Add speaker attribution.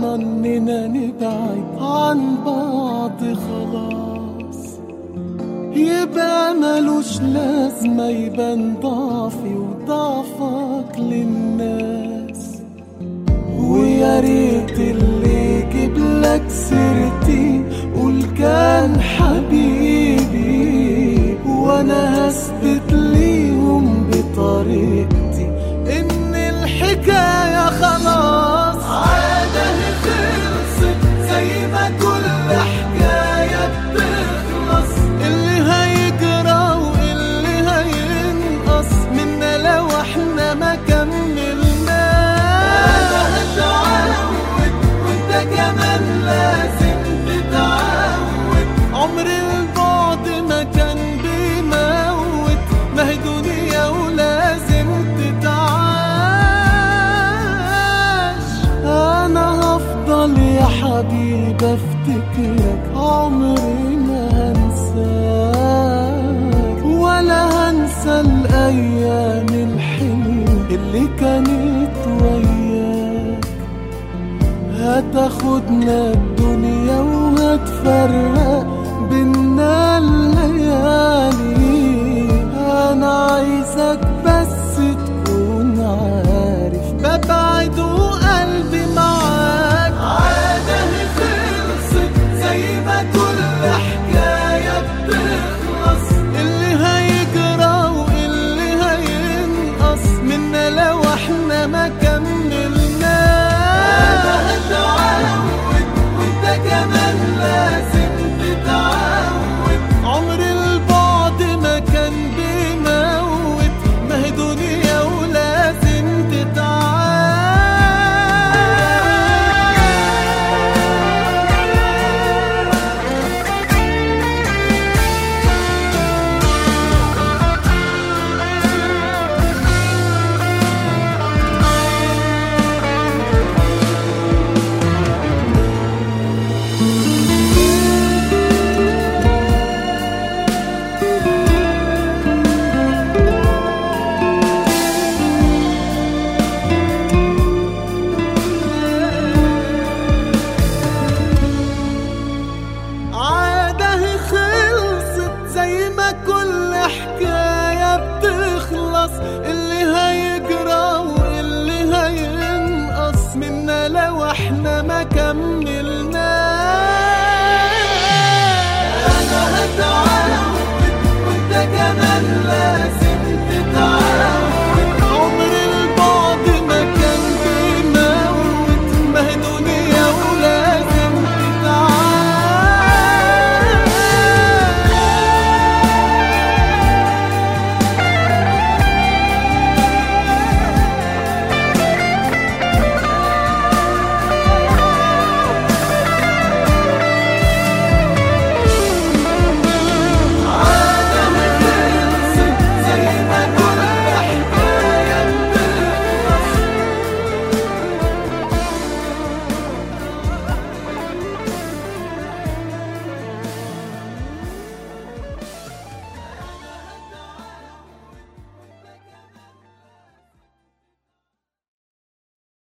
Speaker 1: قررنا اننا نبعد عن بعض خلاص يبقى ملوش لازمة يبان ضعفي وضعفك للناس ويا ريت اللي يجيب لك سيرتي قول كان حبيبي وانا هثبت ليهم بطريقتي ان الحكاية خلاص عادة خلصت زي ما كل حكاية بتخلص اللي هيجرى واللي هينقص منا لو احنا ما كملناش انا هتعود وانت كمان لازم تتعود عمر البعد ما كان بيموت ما هي دنيا ولازم تتعاش انا هفضل يا حبيبي افتكرك عمري ما هنساك ولا هنسى الايام الحلوه اللي كانت وياك هتاخدنا الدنيا وهتفرقنا